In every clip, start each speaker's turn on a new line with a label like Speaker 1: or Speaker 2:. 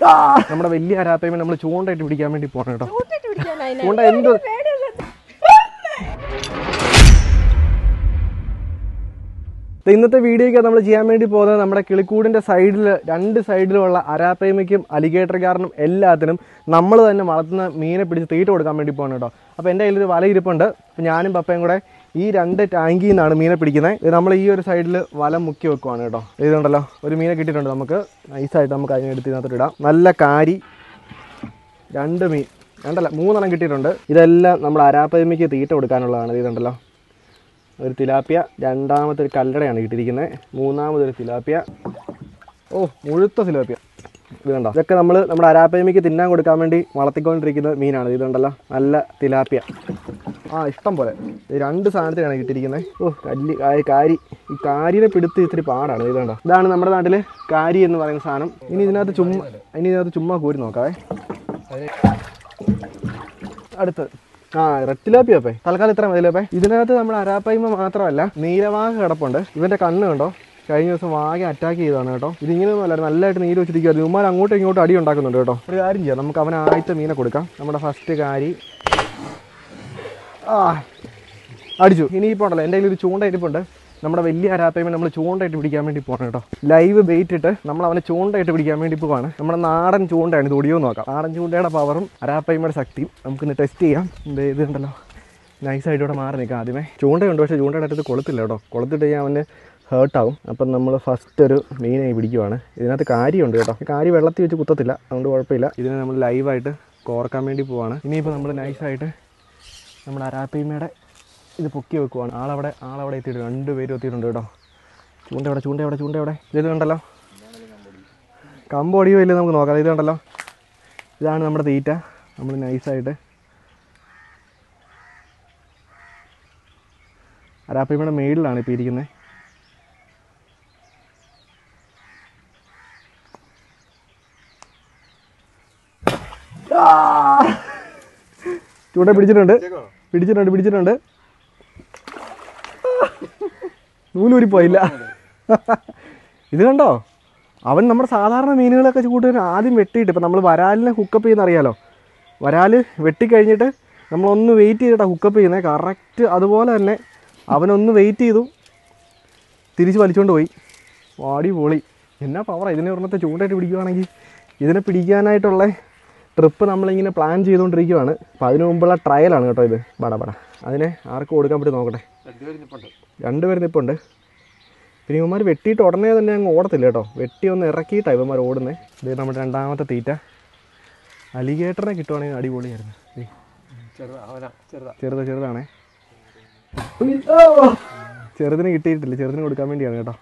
Speaker 1: നമ്മുടെ വലിയ അരാപ്പയും നമ്മൾ ചൂണ്ടയിട്ട് പിടിക്കാൻ വേണ്ടി പോകണം കേട്ടോ
Speaker 2: കൂട്ടിട്ട് പിടിക്കാനാ അതിനെ.
Speaker 1: ചൂണ്ട എന്ത്
Speaker 2: പേടിയല്ല.
Speaker 1: ദേ ഇന്നത്തെ വീഡിയോയ്ക്ക് നമ്മൾ ചെയ്യാൻ വേണ്ടി പോകുന്നത് നമ്മുടെ കിളിക്കൂടിന്റെ സൈഡിൽ രണ്ട് സൈഡിലുമുള്ള അരാപ്പയ്മയ്ക്കും അലിഗേറ്റർ കാരനും എല്ലാത്തിനും നമ്മൾ തന്നെ വളർത്തുന്ന മീനെ പിടിച്ച് തീറ്റ കൊടുക്കാൻ വേണ്ടി പോകണം കേട്ടോ അപ്പോൾ എൻ്റെ കയ്യിൽ ഒരു വല ഇരിപ്പുണ്ട് അപ്പോൾ ഞാനും പപ്പയും കൂടെ ഈ രണ്ട് ടാങ്കിൽ നിന്നാണ് മീനെ പിടിക്കുന്നത് ഇത് നമ്മൾ ഈ ഒരു സൈഡിൽ വല മുക്കി വെക്കുവാണ് കേട്ടോ ഇതുണ്ടല്ലോ ഒരു മീനെ കിട്ടിയിട്ടുണ്ട് നമുക്ക് നൈസായിട്ട് നമുക്ക് അതിനെടുത്ത് ഇതിനകത്തോട്ട് ഇടാം നല്ല കാരി രണ്ട് മീൻ രണ്ടല്ല മൂന്നെണ്ണം കിട്ടിയിട്ടുണ്ട് ഇതെല്ലാം നമ്മൾ അരാപ്പയ്മയ്ക്ക് തീറ്റ കൊടുക്കാനുള്ളതാണ് ഇതുണ്ടല്ലോ ഒരു തിലാപ്പിയ രണ്ടാമത്തെ ഒരു കല്ലടയാണ് കിട്ടിയിരിക്കുന്നത് മൂന്നാമതൊരു തിലാപ്പിയ ഓ മുഴുത്ത തിലാപ്പിയ ഇത് കണ്ടോ ഇതൊക്കെ നമ്മൾ നമ്മുടെ അരാപ്പയ്മയ്ക്ക് തിന്നാൻ കൊടുക്കാൻ വേണ്ടി വളർത്തിക്കൊണ്ടിരിക്കുന്ന മീനാണ് ഇത് കണ്ടല്ലോ നല്ല തിലാപ്പിയ ആ ഇഷ്ടം പോലെ ഇത് രണ്ട് സാധനത്തിനാണ് കിട്ടിയിരിക്കുന്നത് ഓ കല്ലി കാരി കാരി ഈ കാരിനെ പിടുത്ത് ഇത്തിരി പാടാണ് ഇത് കണ്ടോ ഇതാണ് നമ്മുടെ നാട്ടിൽ കാരി എന്ന് പറയുന്ന സാധനം ഇനി ഇതിനകത്ത് ചുമ്മാ ഇനി ഇതിനകത്ത് ചുമ്മാ കോരി നോക്കാവേ അടുത്ത് ആ റെറ്റിലാപ്പിയപ്പേ തൽക്കാലം ഇത്ര മതിലപ്പേ ഇതിനകത്ത് നമ്മുടെ അരാപ്പയ്മ മാത്രമല്ല നീലവാഹ കിടപ്പുണ്ട് ഇവന്റെ കണ്ണ് കണ്ടോ കഴിഞ്ഞ ദിവസം വാഗ അറ്റാക്ക് ചെയ്തതാണ് കേട്ടോ ഇതിങ്ങനെയൊന്നും അല്ല നല്ലതായിട്ട് നീര് വെച്ചിരിക്കുക ഇവന്മാർ അങ്ങോട്ടും ഇങ്ങോട്ടും അടി ഉണ്ടാക്കുന്നുണ്ട് കേട്ടോ ഒരു കാര്യം ചെയ്യാം നമുക്ക് അവൻ ആദ്യത്തെ മീനെ കൊടുക്കാം നമ്മുടെ ഫസ്റ്റ് കാരി ആ അടിച്ചു ഇനിയിപ്പോൾ ഉണ്ടല്ലോ എൻ്റെ കയ്യിൽ ഒരു ചൂണ്ട ഇരിപ്പുണ്ട് നമ്മുടെ വലിയ അരാപ്പയ്മ നമ്മൾ ചൂണ്ടയിട്ട് പിടിക്കാൻ വേണ്ടി പോകണം കേട്ടോ ലൈവ് ബെയ്റ്റ് ഇട്ട് നമ്മൾ അവനെ ചൂണ്ടയിട്ട് പിടിക്കാൻ വേണ്ടി പോവാണ് നമ്മുടെ നാടൻ ചൂണ്ടയാണ് ഇത് ഒടിയോ നോക്കാം നാടൻ ചൂണ്ടയുടെ പവറും അരാപ്പയ്മയുടെ ശക്തിയും നമുക്കിന്ന് ടെസ്റ്റ് ചെയ്യാം ഇത് ഇത് ഉണ്ടല്ലോ നൈസായിട്ട് ഇവിടെ മാറി നിൽക്കാം ആദ്യമേ ചൂണ്ടയുണ്ട് പക്ഷേ ചൂണ്ടയുടെ അടുത്ത് കൊളുത്തില്ല കേട്ടോ കൊളുത്തിട്ട് കഴിഞ്ഞാൽ അവന് ഹേർട്ടാവും അപ്പം നമ്മൾ ഫസ്റ്റ് ഒരു മീനെ പിടിക്കുവാണ് ഇതിനകത്ത് കാര്യമുണ്ട് കേട്ടോ ഈ കാരി വെള്ളത്തിൽ വെച്ച് കുത്തത്തില്ല അതുകൊണ്ട് കുഴപ്പമില്ല ഇതിനെ നമ്മൾ ലൈവായിട്ട് കോർക്കാൻ വേണ്ടി പോവാണ് ഇനിയിപ്പോൾ നമ്മൾ നൈസായിട്ട് നമ്മുടെ അരാപ്പയ്മയുടെ ഇത് പൊക്കി വെക്കുവാണ് ആളവിടെ ആളവിടെ എത്തിയിട്ട് രണ്ട് പേരും എത്തിയിട്ടുണ്ട് കേട്ടോ ചൂണ്ട എവിടെ ചൂണ്ട എവിടെ ചൂണ്ട എവിടെ ഇത് കണ്ടല്ലോ കമ്പ് ഒടിയോ ഇല്ല നമുക്ക് നോക്കാം ഇത് കണ്ടല്ലോ ഇതാണ് നമ്മുടെ തീറ്റ നമ്മൾ നൈസായിട്ട് അരാപ്പയ്മയുടെ മേളിലാണ് ഇപ്പോൾ ഇരിക്കുന്നത് ചൂണ്ട പിടിച്ചിട്ടുണ്ട് പിടിച്ചിട്ടുണ്ട് പിടിച്ചിട്ടുണ്ട് നൂലൂരി പോയില്ല ഇത് കണ്ടോ അവൻ നമ്മുടെ സാധാരണ മീനുകളൊക്കെ കൂട്ടുകാർ ആദ്യം വെട്ടിയിട്ട് ഇപ്പം നമ്മൾ വരാലിനെ ഹുക്കപ്പ് ചെയ്യുന്ന അറിയാലോ വരാൽ വെട്ടിക്കഴിഞ്ഞിട്ട് നമ്മളൊന്ന് വെയിറ്റ് ചെയ്തിട്ടാണ് ഹുക്കപ്പ് ചെയ്യുന്നത് കറക്റ്റ് അതുപോലെ തന്നെ അവനൊന്ന് വെയിറ്റ് ചെയ്തു തിരിച്ച് വലിച്ചുകൊണ്ട് പോയി വാടി പൊളി എന്നാ പവറാ ഇതിനെ ഒരെണ്ണത്തെ ചൂണ്ടായിട്ട് പിടിക്കുവാണെങ്കിൽ ഇതിനെ പിടിക്കാനായിട്ടുള്ള ട്രിപ്പ് നമ്മളിങ്ങനെ പ്ലാൻ ചെയ്തുകൊണ്ടിരിക്കുവാണ് അപ്പോൾ അതിന് മുമ്പുള്ള ട്രയലാണ് കേട്ടോ ഇത് ബട ബട അതിനെ ആർക്ക് കൊടുക്കാൻ പറ്റും നോക്കട്ടെ രണ്ടുപേർ നിൽപ്പുണ്ട് പിന്നെ ഇവന്മാർ വെട്ടിയിട്ട് ഉടനെ തന്നെ അങ്ങ് ഓടത്തില്ല കേട്ടോ വെട്ടി ഒന്ന് ഇറക്കിയിട്ടാണ് ഇവന്മാർ ഓടുന്നത് ഇത് നമ്മുടെ രണ്ടാമത്തെ തീറ്റ അലിഗേറ്ററിനെ കിട്ടുവാണെങ്കിൽ അടിപൊളിയായിരുന്നു ദേ, ചെറുത് ചെറുതാണേ ചെറുതിന് കിട്ടിയിട്ടില്ല ചെറുതിന് കൊടുക്കാൻ വേണ്ടിയാണ് കേട്ടോ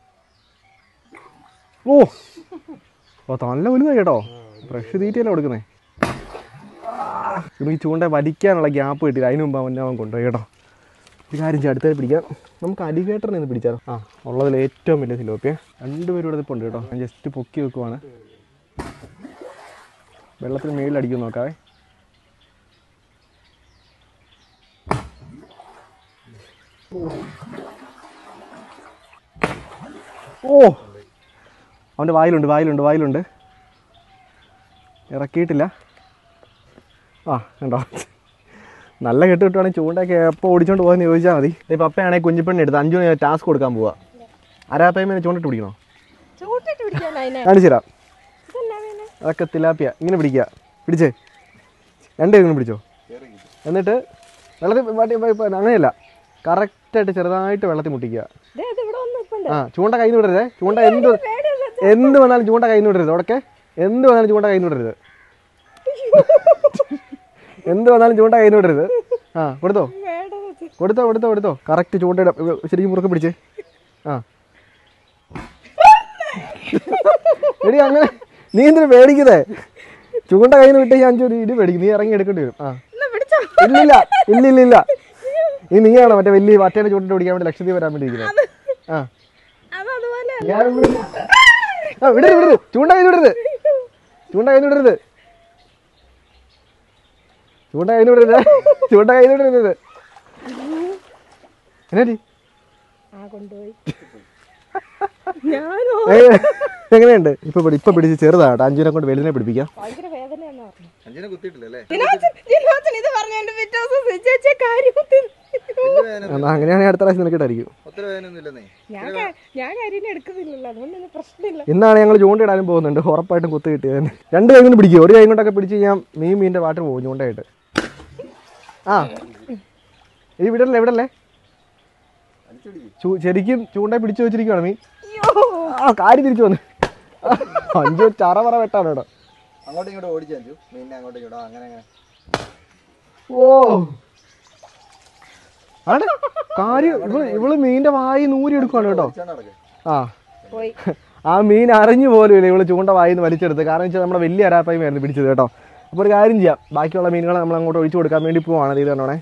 Speaker 1: ഓ ഓ നല്ല വലുതായി കേട്ടോ ഫ്രഷ് തീറ്റയല്ല കൊടുക്കുന്നേ ഇവന് ഈ ചൂണ്ട വലിക്കാനുള്ള ഗ്യാപ്പ് കിട്ടിയില്ല അതിന് മുമ്പ് അവൻ അവൻ കൊണ്ടുപോയി കേട്ടോ ഒരു കാര്യം ചെയ്യാം അടുത്തത് പിടിക്കാം നമുക്ക് അലിഗേറ്ററിനെ ഒന്ന് പിടിച്ചാലോ ആ ഉള്ളതിൽ ഏറ്റവും വലിയ സിലോപ്പിയ രണ്ടുപേരും ഇവിടെ നിൽപ്പുണ്ട് കേട്ടോ ഞാൻ ജസ്റ്റ് പൊക്കി വെക്കുവാണ് വെള്ളത്തിന് മേളിൽ അടിക്കും നോക്കാവേ ഓ അവൻ്റെ വായിലുണ്ട് വായിലുണ്ട് വായിലുണ്ട് ഇറക്കിയിട്ടില്ല ആ കണ്ടോ നല്ല കെട്ട് കിട്ടുവാണെങ്കിൽ ചൂണ്ടയൊക്കെ എപ്പോൾ ഓടിച്ചോണ്ട് പോകാന്ന് ചോദിച്ചാൽ മതി ഇപ്പം പപ്പയാണെങ്കിൽ കുഞ്ഞിപ്പെണ്ണി എടുത്ത് അഞ്ചു മണി ടാസ്ക് കൊടുക്കാൻ പോവാ അരാപ്പയ്മേനെ ചൂണ്ടിട്ട് പിടിക്കണോ
Speaker 2: ചൂണ്ടിട്ട് പിടിക്കാനാ അതിനെ.
Speaker 1: കാണിച്ചു തരാം
Speaker 2: ഇതെന്നാ മീന്?
Speaker 1: അതൊക്കെ തിലാപ്പിയ ഇങ്ങനെ പിടിക്കുക പിടിച്ചേ രണ്ടേ ഇങ്ങനെ പിടിച്ചോ എന്നിട്ട് വെള്ളത്തിൽ മാറ്റി- ഇപ്പ- ഇപ്പ അങ്ങനെയല്ല കറക്റ്റായിട്ട് ചെറുതായിട്ട് വെള്ളത്തിൽ മുട്ടിക്കുക
Speaker 2: ദേ, ഇത് ഇവിടെ വന്ന് നിൽപ്പുണ്ട്.
Speaker 1: ആ ചൂണ്ട കയ്യിൽ നിന്ന് വിടരുതേ ചൂണ്ട എന്ത്
Speaker 2: പേടിയല്ല.
Speaker 1: എന്ത് വന്നാലും ചൂണ്ട കയ്യിൽ നിന്ന് വിടരുത് ഉടക്കെ എന്ത് വന്നാലും ചൂണ്ട കയ്യിൽ നിന്ന് വിടരുത് എന്ത് വന്നാലും ചൂണ്ട കയ്യിൽ നിന്ന് വിടരുത് ആ കൊടുത്തോ
Speaker 2: പേടി വെച്ച്.
Speaker 1: കൊടുത്തോ കൊടുത്തോ കൊടുത്തോ കറക്റ്റ് ചൂണ്ടയുടെ ഇവ- ശരിക്കും മുറുക്കെ പിടിച്ചേ ആ എടി അങ്ങനെ നീ എന്തിനു പേടിക്കുന്നേ ചൂണ്ട കയ്യിൽ നിന്ന് വിട്ട് അഞ്ചു ഇടി പേടിക്കും നീ ഇറങ്ങി എടുക്കേണ്ടി വരും ആ
Speaker 2: എന്നാ പിടിച്ചോ.
Speaker 1: ഇല്ലില്ല ഇല്ലില്ല ഇല്ല ഈ നീയാണോ മറ്റേ വലിയ വറ്റേനെ ചൂണ്ടിട്ട് പിടിക്കാൻ വേണ്ടി ലക്ഷദ്വീപ് വരാൻ വേണ്ടി ഇരിക്കുന്നത് ആ
Speaker 2: അത് അതുപോലെ
Speaker 1: ഞാൻ ഇവിടെ- ആ വിടരുത് വിടരുത് ചൂണ്ട കയ്യിൽ വിടരുത് ചൂണ്ട കയ്യിൽ വിടരുത് ചൂണ്ട കയ്യിൽ വിടരുത് ചൂണ്ട കയ്യിൽ വിടരുത് എന്നാ
Speaker 2: ആ കൊണ്ടുപോയി ഞാനോ
Speaker 1: ഏ എങ്ങനെയുണ്ട് ഇപ്പൊ പിടി- ഇപ്പൊ പിടിച്ച് ചെറുതാട്ടോ അഞ്ചിനെ കൊണ്ട് വലുതിനെ പിടിപ്പിക്കാം
Speaker 2: ഭയങ്കര വേദനയാന്ന് പറഞ്ഞു
Speaker 3: അഞ്ചിനെ കുത്തിയിട്ടില്ലല്ലേ
Speaker 2: ജിനോച്ചൻ ജിനോച്ചൻ ഇത് പറഞ്ഞോണ്ട് പിറ്റേ ദിവസം ചേച്ചി കാര്യം കുത്തി.
Speaker 3: വലിയ വേദന
Speaker 1: എന്നാ അങ്ങനെയാണെങ്കിൽ അടുത്ത പ്രാവശ്യം നിനക്കിട്ടായിരിക്കും
Speaker 3: ഒത്തിരി വേദനയൊന്നും ഇല്ലെന്നേ
Speaker 2: ഞാൻ ക- ഞാൻ കാര്യം എടുക്കുന്നില്ലല്ലോ അതുകൊണ്ട് തന്നെ പ്രശ്നമില്ല
Speaker 1: ഇന്നാണ് ഞങ്ങൾ ചൂണ്ടയിടാനും പോകുന്നുണ്ട് ഉറപ്പായിട്ടും കുത്തി കിട്ടിയത് രണ്ട് കൈ കൊണ്ട് പിടിക്കും ഒരു കൈ കൊണ്ടൊക്കെ പിടിച്ച് ഞാൻ മീൻ മീനിന്റെ പാട്ട് പോകും ചൂണ്ടയായിട്ട് ആ ഈ വിടല്ലേ വിടല്ലേ ചൂ- ശരിക്കും ചൂണ്ട പിടിച്ചു വെച്ചിരിക്കുവാണ് മീൻ ആ കാര്യം തിരിച്ചു വന്ന് അഞ്ചു ചറ പറ വെട്ടാണ് കേട്ടോ
Speaker 3: അങ്ങോട്ടും ഇങ്ങോട്ടും ഓടിച്ചു അഞ്ചു മീനിനെ അങ്ങോട്ടും ഇങ്ങോട്ടും അങ്ങനെ അങ്ങനെ
Speaker 1: ഓ ആണ് കാര്യം ഇവള് ഇവള് മീനിന്റെ വായി നൂരി എടുക്കുവാണ് കേട്ടോ
Speaker 3: ഓടിച്ചാണ്ട് നടക്ക്.
Speaker 1: ആ
Speaker 2: പോയി
Speaker 1: ആ മീൻ അറിഞ്ഞു പോലും ഇല്ല ഇവള് ചൂണ്ട വായിന്ന് വലിച്ചെടുത്ത് കാരണം വെച്ചാൽ നമ്മുടെ വലിയ അരാപ്പായ്മയായിരുന്നു പിടിച്ചത് കേട്ടോ അപ്പോൾ ഒരു കാര്യം ചെയ്യാം ബാക്കിയുള്ള മീനുകളെ നമ്മൾ അങ്ങോട്ട് ഒഴിച്ചു കൊടുക്കാൻ വേണ്ടി പോവാണ് ഇത് കണ്ടോണേ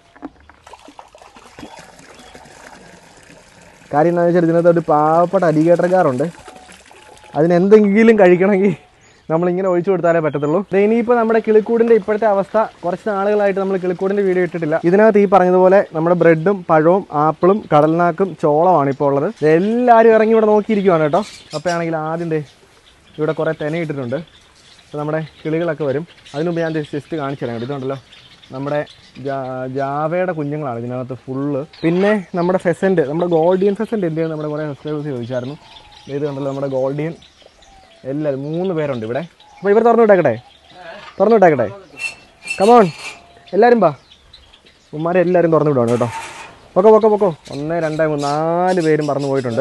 Speaker 1: കാര്യം എന്താണെന്ന് വെച്ചാൽ ഇതിനകത്ത് ഒരു പാവപ്പെട്ട അലിഗേറ്റർക്കാറുണ്ട് അതിനെന്തെങ്കിലും കഴിക്കണമെങ്കിൽ നമ്മളിങ്ങനെ ഒഴിച്ചു കൊടുത്താലേ പറ്റത്തുള്ളൂ ദേ ഇനിയിപ്പോൾ നമ്മുടെ കിളിക്കൂടിൻ്റെ ഇപ്പോഴത്തെ അവസ്ഥ കുറച്ച് നാളുകളായിട്ട് നമ്മൾ കിളിക്കൂടിൻ്റെ വീഡിയോ ഇട്ടിട്ടില്ല ഇതിനകത്ത് ഈ പറഞ്ഞതുപോലെ നമ്മുടെ ബ്രെഡും പഴവും ആപ്പിളും കടൽനാക്കും ചോളമാണ് ഇപ്പോൾ ഉള്ളത് ദേ എല്ലാവരും ഇറങ്ങി ഇവിടെ നോക്കിയിരിക്കുവാണ് കേട്ടോ അപ്പോൾ ആണെങ്കിൽ ആദ്യം ദേ ഇവിടെ കുറേ തെന ഇട്ടിട്ടുണ്ട് അപ്പോൾ നമ്മുടെ കിളികളൊക്കെ വരും അതിന് മുമ്പ് ഞാൻ ജസ്റ്റ് കാണിച്ചു തരാം കേട്ടോ. ഇതുണ്ടല്ലോ നമ്മുടെ ജാ- ജാവയുടെ കുഞ്ഞുങ്ങളാണ് ഇതിനകത്ത് ഫുള്ള് പിന്നെ നമ്മുടെ ഫെസൻറ്റ് നമ്മുടെ ഗോൾഡിയൻ ഫെസൻറ്റ് എന്ത് ചെയ്യുന്നത് നമ്മുടെ കുറേ സബ്സ്ക്രൈബേഴ്സ് ചോദിച്ചായിരുന്നു ദേ ഇത് കണ്ടല്ലോ നമ്മുടെ ഗോൾഡിയൻ എല്ലാവരും മൂന്ന് പേരുണ്ട് ഇവിടെ അപ്പോൾ ഇവർ തുറന്നു വിട്ടേക്കട്ടെ തുറന്നു വിട്ടേക്കട്ടെ കമോൺ എല്ലാവരും പാ ഉമ്മാരെ എല്ലാവരും തുറന്നു വിടുവാണ് കേട്ടോ പൊക്കോ പൊക്കോ പൊക്കോ ഒന്ന് രണ്ട് മൂന്ന് നാല് പേരും പറന്നു പോയിട്ടുണ്ട്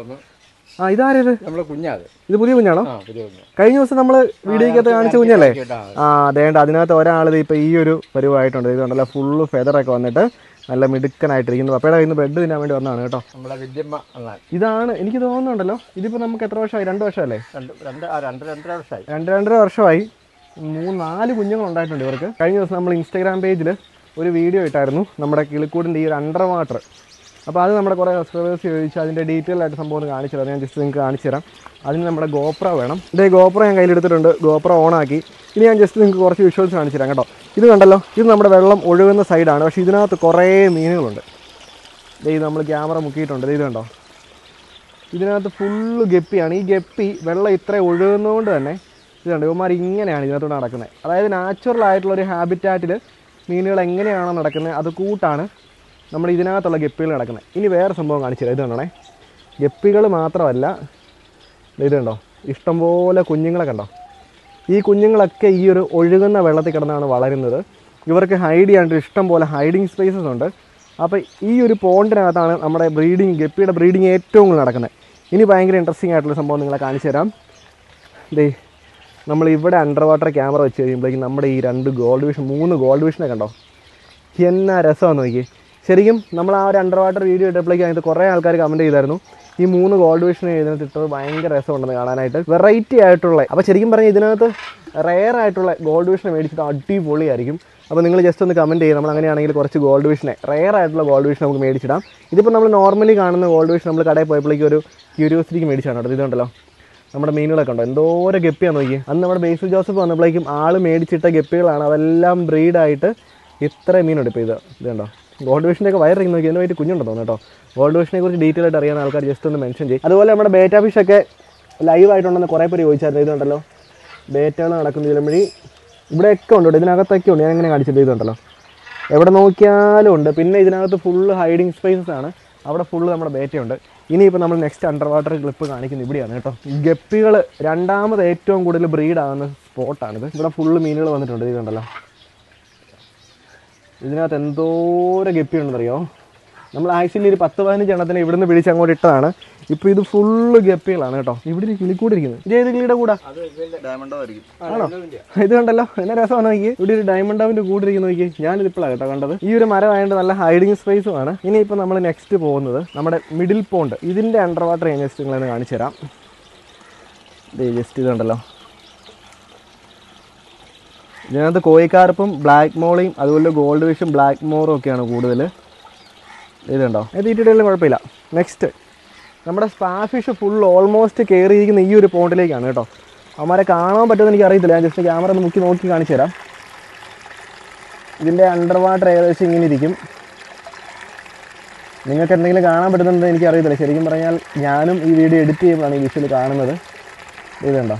Speaker 1: ആ ഇതാരത്
Speaker 4: നമ്മളെ കുഞ്ഞാത്
Speaker 1: ഇത് പുതിയ കുഞ്ഞാണോ
Speaker 4: ആ പുതിയ കുഞ്ഞ്
Speaker 1: കഴിഞ്ഞ ദിവസം നമ്മൾ വീഡിയോക്കകത്ത് കാണിച്ച കുഞ്ഞല്ലേ ആ അതേണ്ട അതിനകത്ത് ഒരാൾ ഇപ്പൊ ഈ ഒരു പരുവായിട്ടുണ്ട് ഇത് കണ്ടല്ലോ ഫുള്ള് ഫെദറൊക്കെ വന്നിട്ട് നല്ല മിടുക്കനായിട്ടിരിക്കുന്നു പപ്പയുടെ കയ്യിൽ നിന്ന് ബ്രെഡ് തിന്നാൻ വേണ്ടി വന്നതാണ് കേട്ടോ
Speaker 4: നമ്മളെ വല്യമ്മ അണ്ണാൻ
Speaker 1: ഇതാണ് എനിക്ക് തോന്നുന്നുണ്ടല്ലോ ഇതിപ്പോ നമുക്ക് എത്ര വർഷമായി രണ്ട് വർഷമല്ലേ
Speaker 4: രണ്ട് രണ്ട് ആ രണ്ട് രണ്ടര വർഷമായി
Speaker 1: രണ്ട് രണ്ടര വർഷമായി മൂന്ന് നാല് കുഞ്ഞുങ്ങൾ ഉണ്ടായിട്ടുണ്ട് ഇവർക്ക് കഴിഞ്ഞ ദിവസം നമ്മൾ ഇൻസ്റ്റാഗ്രാം പേജിൽ ഒരു വീഡിയോ ഇട്ടായിരുന്നു നമ്മുടെ കിളിക്കൂടിൻ്റെ ഈ ഒരു അണ്ടർ വാട്ടർ അപ്പോൾ അത് നമ്മുടെ കുറേ സബ്സ്ക്രൈബേഴ്സ് ചോദിച്ചു അതിൻ്റെ ഡീറ്റെയിൽ ആയിട്ട് സംഭവം ഒന്ന് കാണിച്ചു തരാം ഞാൻ ജസ്റ്റ് നിങ്ങൾക്ക് കാണിച്ചു തരാം അതിന് നമ്മുടെ ഗോപ്ര വേണം ഇതേ ഗോപ്ര ഞാൻ കയ്യിലെടുത്തിട്ടുണ്ട് ഗോപ്ര ഓണാക്കി ഇനി ഞാൻ ജസ്റ്റ് നിങ്ങൾക്ക് കുറച്ച് വിഷ്വൽസ് കാണിച്ചു തരാം കേട്ടോ ഇത് കണ്ടല്ലോ ഇത് നമ്മുടെ വെള്ളം ഒഴുകുന്ന സൈഡാണ് പക്ഷേ ഇതിനകത്ത് കുറേ മീനുകളുണ്ട് ദേ ഇത് നമ്മൾ ക്യാമറ മുക്കിയിട്ടുണ്ട് ദേ ഇത് കണ്ടോ ഇതിനകത്ത് ഫുള്ള് ഗപ്പിയാണ് ഈ ഗപ്പി വെള്ളം ഇത്ര ഒഴുകുന്നതുകൊണ്ട് തന്നെ ഇതുണ്ട് ഇവന്മാർ ഇങ്ങനെയാണ് ഇതിനകത്തോട് നടക്കുന്നത് അതായത് നാച്ചുറൽ ആയിട്ടുള്ള ഒരു ഹാബിറ്റാറ്റിൽ മീനുകൾ എങ്ങനെയാണോ നടക്കുന്നത് അത് കൂട്ടാണ് നമ്മൾ ഇതിനകത്തുള്ള ഗപ്പികൾ നടക്കുന്നത് ഇനി വേറെ സംഭവം കാണിച്ചു തരാം ഇത് കണ്ടോണേ ഗപ്പികൾ മാത്രമല്ല ദേ ഇത് കണ്ടോ ഇഷ്ടംപോലെ കുഞ്ഞുങ്ങളെ കണ്ടോ ഈ കുഞ്ഞുങ്ങളൊക്കെ ഈ ഒരു ഒഴുകുന്ന വെള്ളത്തിൽ കിടന്നാണ് വളരുന്നത് ഇവർക്ക് ഹൈഡ് ചെയ്യാണ്ട് ഇഷ്ടം പോലെ ഹൈഡിങ് സ്പേസസ് ഉണ്ട് അപ്പോൾ ഈ ഒരു പോണ്ടിനകത്താണ് നമ്മുടെ ബ്രീഡിങ് ഗപ്പിയുടെ ബ്രീഡിങ് ഏറ്റവും കൂടുതൽ നടക്കുന്നത് ഇനി ഭയങ്കര ഇൻട്രസ്റ്റിംഗ് ആയിട്ടുള്ള സംഭവം നിങ്ങളെ കാണിച്ചു തരാം ദേ നമ്മൾ ഇവിടെ അണ്ടർ വാട്ടർ ക്യാമറ വെച്ച് കഴിയുമ്പോഴേക്കും നമ്മുടെ ഈ രണ്ട് ഗോൾഡ് വിഷൻ മൂന്ന് ഗോൾഡ് വിഷനെ കണ്ടോ എന്നാ രസമാണെന്ന് നോക്കി ശരിക്കും നമ്മൾ ആ ഒരു അണ്ടർ വാട്ടർ വീഡിയോ ഇട്ടപ്പോഴേക്കും അതിനകത്ത് കുറേ ആൾക്കാർ കമൻറ്റ് ചെയ്തായിരുന്നു ഈ മൂന്ന് ഗോൾഡ് വിഷൻ ഇതിനകത്ത് ഇട്ടത് ഭയങ്കര രസമുണ്ടെന്ന് കാണാനായിട്ട് വെറൈറ്റി ആയിട്ടുള്ള അപ്പോൾ ശരിക്കും പറഞ്ഞാൽ ഇതിനകത്ത് റെയർ ആയിട്ടുള്ള ഗോൾഡ് വിഷനെ മേടിച്ചിട്ട് അടിപൊളിയായിരിക്കും അപ്പോൾ നിങ്ങൾ ജസ്റ്റ് ഒന്ന് കമൻറ്റ് ചെയ്യും നമ്മൾ അങ്ങനെയാണെങ്കിൽ കുറച്ച് ഗോൾഡ് വിഷനെ റെയർ ആയിട്ടുള്ള ഗോൾഡ് വിഷൻ നമുക്ക് മേടിച്ചിടാം ഇതിപ്പോൾ നമ്മൾ നോർമലി കാണുന്ന ഗോൾഡ് വിഷൻ നമ്മൾ കടയിൽ പോയപ്പോഴേക്കും ഒരു ക്യൂരിയോസിറ്റിക്ക് മേടിച്ചാണ് കേട്ടോ ഇതുണ്ടല്ലോ നമ്മുടെ മീനുകളൊക്കെ ഉണ്ടോ എന്തോരം ഗപ്പിയാന്ന് നോക്കി അന്ന് നമ്മുടെ ബേസിൽ ജോസഫ് വന്നപ്പോഴേക്കും ആൾ മേടിച്ചിട്ട ഗപ്പികളാണ് അതെല്ലാം ബ്രീഡായിട്ട് ഇത്ര മീനുണ്ട് ഇപ്പോൾ ഇത് ഇത് കണ്ടോ ഗോൾഡ് വിഷൻ്റെ ഒക്കെ വയറിങ് നോക്കി അതിന് വേണ്ടി കുഞ്ഞുണ്ടെന്ന് തോന്നുന്നു കേട്ടോ ഗോൾഡ് വിഷനെ കുറിച്ച് ഡീറ്റെയിൽ ആയിട്ട് അറിയാൻ ആൾക്കാർ ജസ്റ്റ് ഒന്ന് മെൻഷൻ ചെയ്യും അതുപോലെ നമ്മുടെ ബേറ്റ ഫിഷ് ഒക്കെ ലൈവ് ആയിട്ടുണ്ടെന്ന് കുറേ പേര് ചോദിച്ചായിരുന്നു ഇതുണ്ടല്ലോ ബേറ്റകൾ നടക്കുന്ന ഇതിലുമ്പഴി ഇവിടെയൊക്കെ ഉണ്ട് കേട്ടോ ഇതിനകത്തൊക്കെ ഉണ്ട് ഞാൻ ഇങ്ങനെ കാണിച്ചിട്ട് ഇതുണ്ടല്ലോ എവിടെ നോക്കിയാലും ഉണ്ട് പിന്നെ ഇതിനകത്ത് ഫുള്ള് ഹൈഡിങ് സ്പേസസ് ആണ് അവിടെ ഫുള്ള് നമ്മുടെ ബേറ്റയുണ്ട് ഇനിയിപ്പോൾ നമ്മൾ നെക്സ്റ്റ് അണ്ടർ വാട്ടർ ക്ലിപ്പ് കാണിക്കുന്നത് ഇവിടെയാണ് കേട്ടോ ഗപ്പികൾ രണ്ടാമത് ഏറ്റവും കൂടുതൽ ബ്രീഡ് ആകുന്ന സ്പോട്ടാണിത് ഇവിടെ ഫുള്ള് മീനുകൾ വന്നിട്ടുണ്ട് ഇത് കണ്ടല്ലോ ഇതിനകത്ത് എന്തോരം ഗപ്പിയുണ്ടെന്നറിയോ നമ്മൾ ആക്ച്വലി ഒരു പത്ത് പതിനഞ്ച് എണ്ണത്തിന് ഇവിടുന്ന് പിടിച്ച് അങ്ങോട്ട് ഇട്ടതാണ് ഇപ്പോൾ ഇത് ഫുള്ള് ഗപ്പികളാണ് കേട്ടോ ഇവിടെ ഒരു കിളിക്കൂടെ ഇരിക്കുന്നത് ഇത് ഏത് കിളിയുടെ കൂടാ
Speaker 3: ഡയമണ്ടോ ആയിരിക്കും
Speaker 1: ആണോ ഇത് കണ്ടല്ലോ എന്നെ രസമാണ് നോക്കി ഇവിടെ ഒരു ഡയമണ്ട് ആവിന്റെ കൂടെ ഇരിക്കുന്ന നോക്കി ഞാനിത് ഇപ്പോഴാണ് കേട്ടോ കണ്ടത് ഈ ഒരു മരം ആയതുകൊണ്ട് നല്ല ഹൈഡിങ് സ്പേസുമാണ് ഇനിയിപ്പോൾ നമ്മൾ നെക്സ്റ്റ് പോകുന്നത് നമ്മുടെ മിഡിൽ പോണ്ട് ഇതിന്റെ അണ്ടർ വാട്ടർ ഞാൻ ജസ്റ്റ് നിങ്ങളെ കാണിച്ചു തരാം ജസ്റ്റ് ഇത് കണ്ടല്ലോ ഇതിനകത്ത് കോയിക്കാർപ്പും ബ്ലാക്ക് മോളയും അതുപോലെ ഗോൾഡ് ഫിഷും ബ്ലാക്ക് മോറും ഒക്കെയാണ് കൂടുതൽ ഇതുണ്ടോ ഇത് തീറ്റിട്ടുള്ള കുഴപ്പമില്ല നെക്സ്റ്റ് നമ്മുടെ സ്പാ ഫിഷ് ഫുൾ ഓൾമോസ്റ്റ് കയറിയിരിക്കുന്ന ഈ ഒരു പോണ്ടിലേക്കാണ് കേട്ടോ അവന്മാരെ കാണാൻ പറ്റുമെന്ന് എനിക്ക് അറിയത്തില്ല ഞാൻ ജസ്റ്റ് ക്യാമറ ഒന്ന് മുക്കി നോക്കി കാണിച്ചു തരാം ഇതിൻ്റെ അണ്ടർ വാട്ടർ ഏകദേശം ഇങ്ങനെ ഇരിക്കും നിങ്ങൾക്ക് എന്തെങ്കിലും കാണാൻ പറ്റുന്നുണ്ടെന്ന് എനിക്ക് അറിയത്തില്ല ശരിക്കും പറഞ്ഞാൽ ഞാനും ഈ വീഡിയോ എഡിറ്റ് ചെയ്യുമ്പോഴാണ് ഈ വിഷ്വൽ കാണുന്നത് ഇതുണ്ടോ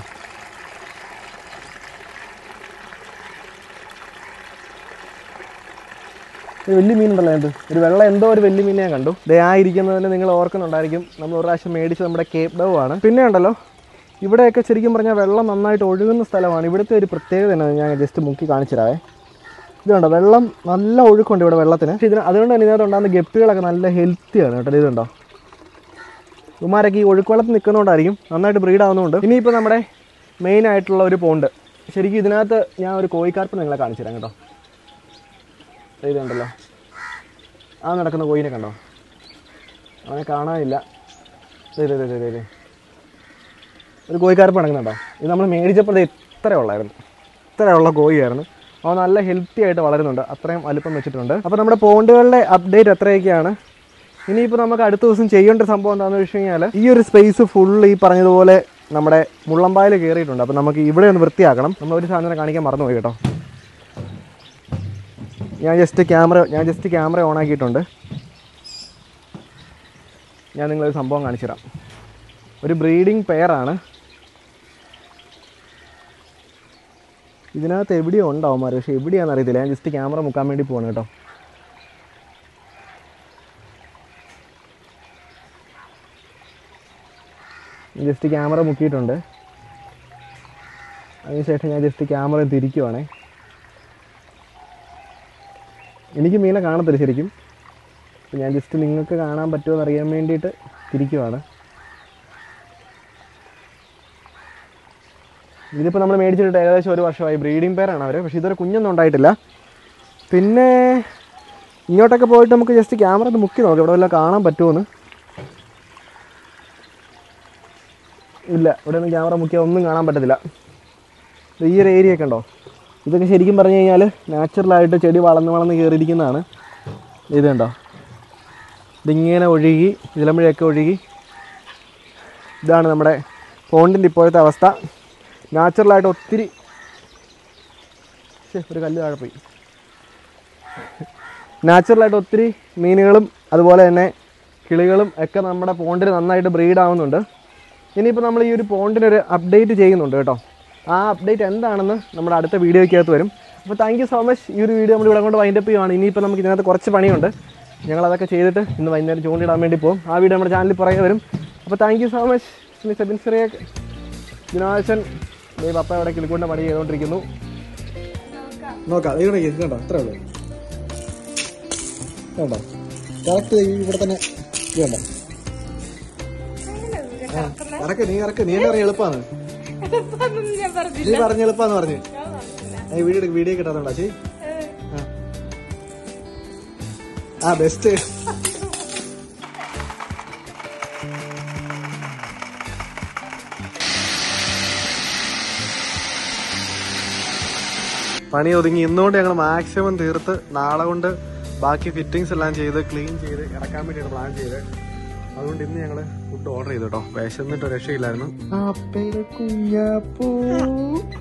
Speaker 1: ഒരു വലിയ മീനുണ്ടല്ലോ ഇത് ഒരു വെള്ളം എന്തോ ഒരു വലിയ മീനെ ഞാൻ കണ്ടു ദേ ആ ഇരിക്കുന്നതിന് നിങ്ങൾ ഓർക്കുന്നുണ്ടായിരിക്കും നമ്മൾ ഒരു പ്രാവശ്യം മേടിച്ചത് നമ്മുടെ കേപ്പ് ഡവ് ആണ് പിന്നെ ഉണ്ടല്ലോ ഇവിടെയൊക്കെ ശരിക്കും പറഞ്ഞാൽ വെള്ളം നന്നായിട്ട് ഒഴുകുന്ന സ്ഥലമാണ് ഇവിടുത്തെ ഒരു പ്രത്യേകത തന്നെ ഞാൻ ജസ്റ്റ് മുക്കി കാണിച്ചു തരാവേ ഇതുണ്ടോ വെള്ളം നല്ല ഒഴുക്കുണ്ട് ഇവിടെ വെള്ളത്തിന് പക്ഷേ ഇതിന് അതുകൊണ്ട് തന്നെ ഇതിനകത്ത് ഉണ്ടാകുന്ന ഗപ്പികളൊക്കെ നല്ല ഹെൽത്തിയാണ് കേട്ടോ ഇതുണ്ടോ ഇവന്മാരൊക്കെ ഈ ഒഴുക്കുവെള്ളത്തിൽ നിൽക്കുന്നതുകൊണ്ടായിരിക്കും നന്നായിട്ട് ബ്രീഡ് ആവുന്നതുകൊണ്ട് ഇനിയിപ്പോൾ നമ്മുടെ മെയിൻ ആയിട്ടുള്ള ഒരു പോണ്ട് ശരിക്കും ഇതിനകത്ത് ഞാൻ ഒരു കോഴിക്കാർപ്പ് നിങ്ങളെ കാണിച്ചു തരാം കേട്ടോ ദേ ഇതുണ്ടല്ലോ ആ നടക്കുന്ന കോയിനെ കണ്ടോ അവനെ കാണാനില്ല ദേ ദേ ദേ ദേ ദേ ദേ. ഒരു കോഴിക്കാർപ്പ് നടക്കുന്നുണ്ടോ ഇത് നമ്മൾ മേടിച്ചപ്പോൾ ഇത് ഇത്ര ഉള്ളായിരുന്നു ഇത്ര ഉള്ള കോഴിയായിരുന്നു അവൻ നല്ല ഹെൽത്തി ആയിട്ട് വളരുന്നുണ്ട് അത്രയും വലുപ്പം വെച്ചിട്ടുണ്ട് അപ്പോൾ നമ്മുടെ പോണ്ടുകളുടെ അപ്ഡേറ്റ് എത്രയൊക്കെയാണ് ഇനിയിപ്പോൾ നമുക്ക് അടുത്ത ദിവസം ചെയ്യേണ്ട ഒരു സംഭവം എന്താണെന്ന് വെച്ച് കഴിഞ്ഞാൽ ഈ ഒരു സ്പേസ് ഫുൾ ഈ പറഞ്ഞതുപോലെ നമ്മുടെ മുള്ളമ്പായിൽ കയറിയിട്ടുണ്ട് അപ്പോൾ നമുക്ക് ഇവിടെ ഒന്ന് വൃത്തിയാക്കണം നമ്മൾ ഒരു സാധനം കാണിക്കാൻ മറന്നുപോയി കേട്ടോ ഞാൻ ജസ്റ്റ് ക്യാമറ ഞാൻ ജസ്റ്റ് ക്യാമറ ഓൺ ആക്കിയിട്ടുണ്ട് ഞാൻ നിങ്ങളൊരു സംഭവം കാണിച്ചു തരാം ഒരു ബ്രീഡിംഗ് പെയറാണ് ഇതിനകത്ത് എവിടെയോ ഉണ്ടാവുമാർ പക്ഷേ എവിടെയാണെന്ന് അറിയത്തില്ല ഞാൻ ജസ്റ്റ് ക്യാമറ മുക്കാൻ വേണ്ടി പോവാണ് കേട്ടോ ജസ്റ്റ് ക്യാമറ മുക്കിയിട്ടുണ്ട് അതിനുശേഷം ഞാൻ ജസ്റ്റ് ക്യാമറ തിരിക്കുവാണേ എനിക്ക് മീനെ കാണത്തില്ല ശരിക്കും അപ്പോൾ ഞാൻ ജസ്റ്റ് നിങ്ങൾക്ക് കാണാൻ പറ്റുമോ എന്ന് അറിയാൻ വേണ്ടിയിട്ട് തിരിക്കുവാണ് ഇതിപ്പോൾ നമ്മൾ മേടിച്ചിട്ട് ഏകദേശം ഒരു വർഷമായി ബ്രീഡിംഗ് പെയറാണ് അവർ പക്ഷേ ഇതുവരെ കുഞ്ഞൊന്നും ഉണ്ടായിട്ടില്ല പിന്നെ ഇങ്ങോട്ടൊക്കെ പോയിട്ട് നമുക്ക് ജസ്റ്റ് ക്യാമറ ഒന്ന് മുക്കി നോക്കാം ഇവിടെ വല്ലതും കാണാൻ പറ്റുമോന്ന് ഇല്ല ഇവിടെ ഒന്നും ക്യാമറ മുക്കിയാൽ ഒന്നും കാണാൻ പറ്റത്തില്ല ഇത് ഈ ഒരു ഏരിയ ഒക്കെ ഉണ്ടോ ഇതൊക്കെ ശരിക്കും പറഞ്ഞു കഴിഞ്ഞാൽ നാച്ചുറലായിട്ട് ചെടി വളർന്ന് വളർന്ന് കയറിയിരിക്കുന്നതാണ് ഇത് കണ്ടോ ഇതിങ്ങനെ ഒഴുകി ഇതിലമ്പഴൊക്കെ ഒഴുകി ഇതാണ് നമ്മുടെ പോണ്ടിൻ്റെ ഇപ്പോഴത്തെ അവസ്ഥ നാച്ചുറലായിട്ട് ഒത്തിരി ശ്ശെ, ഒരു കല്ല് താഴെ പോയി നാച്ചുറലായിട്ട് ഒത്തിരി മീനുകളും അതുപോലെ തന്നെ കിളികളും ഒക്കെ നമ്മുടെ പോണ്ടിൽ നന്നായിട്ട് ബ്രീഡ് ആവുന്നുണ്ട് ഇനിയിപ്പോൾ നമ്മൾ ഈ ഒരു പോണ്ടിനൊരു അപ്ഡേറ്റ് ചെയ്യുന്നുണ്ട് കേട്ടോ ആ അപ്ഡേറ്റ് എന്താണെന്ന് നമ്മുടെ അടുത്ത വീഡിയോയ്ക്കകത്ത് വരും അപ്പോൾ താങ്ക് യു സോ മച്ച് ഈ ഒരു വീഡിയോ നമ്മൾ ഇവിടെ കൊണ്ട് വൈൻഡപ്പ് ചെയ്യുവാണ് ഇനിയിപ്പോൾ നമുക്ക് ഇതിനകത്ത് കുറച്ച് പണിയുണ്ട് ഞങ്ങൾ അതൊക്കെ ചെയ്തിട്ട് ഇന്ന് വൈകുന്നേരം ചൂണ്ടിടാൻ വേണ്ടി പോകും ആ വീഡിയോ നമ്മുടെ ചാനലിൽ പുറകെ വരും അപ്പോൾ thank you so much mister ബിൻസറിയ ദിനാശൻ ദൈവം അപ്പ അവിടെ കിളിക്കൊണ്ട് പണി ചെയ്തുകൊണ്ടിരിക്കുന്നു നോക്കാം ഇത് കണ്ടോ അത്രേ ഉള്ളൂ കണ്ടോ കറക്റ്റ് ഇവിടെ തന്നെ ഇത് കണ്ടോ കറക്റ്റ് നീ കറക്റ്റ് നീ എന്താ എളുപ്പമാണ്
Speaker 2: അതൊന്നും ഞാൻ പറഞ്ഞില്ല
Speaker 1: നീ പറഞ്ഞ എളുപ്പാന്ന് പറഞ്ഞു ഏ, വീഡിയോ എടുക്ക്, വീഡിയോ കിട്ടാത്തോണ്ടാ ചേ ആ ബെസ്റ്റ് പണി ഒതുങ്ങി ഇന്നുകൊണ്ട് ഞങ്ങൾ മാക്സിമം തീർത്ത് നാളെ കൊണ്ട് ബാക്കി ഫിറ്റിങ്സ് എല്ലാം ചെയ്ത് ക്ലീൻ ചെയ്ത് ഇറക്കാൻ വേണ്ടിയാണ് പ്ലാൻ ചെയ്ത് അതുകൊണ്ട് ഇന്ന് ഞങ്ങൾ ഫുഡ് ഓർഡർ ചെയ്തു കേട്ടോ വിശന്നിട്ട് രക്ഷയില്ലായിരുന്നു കുഞ്ഞാപ്പൂ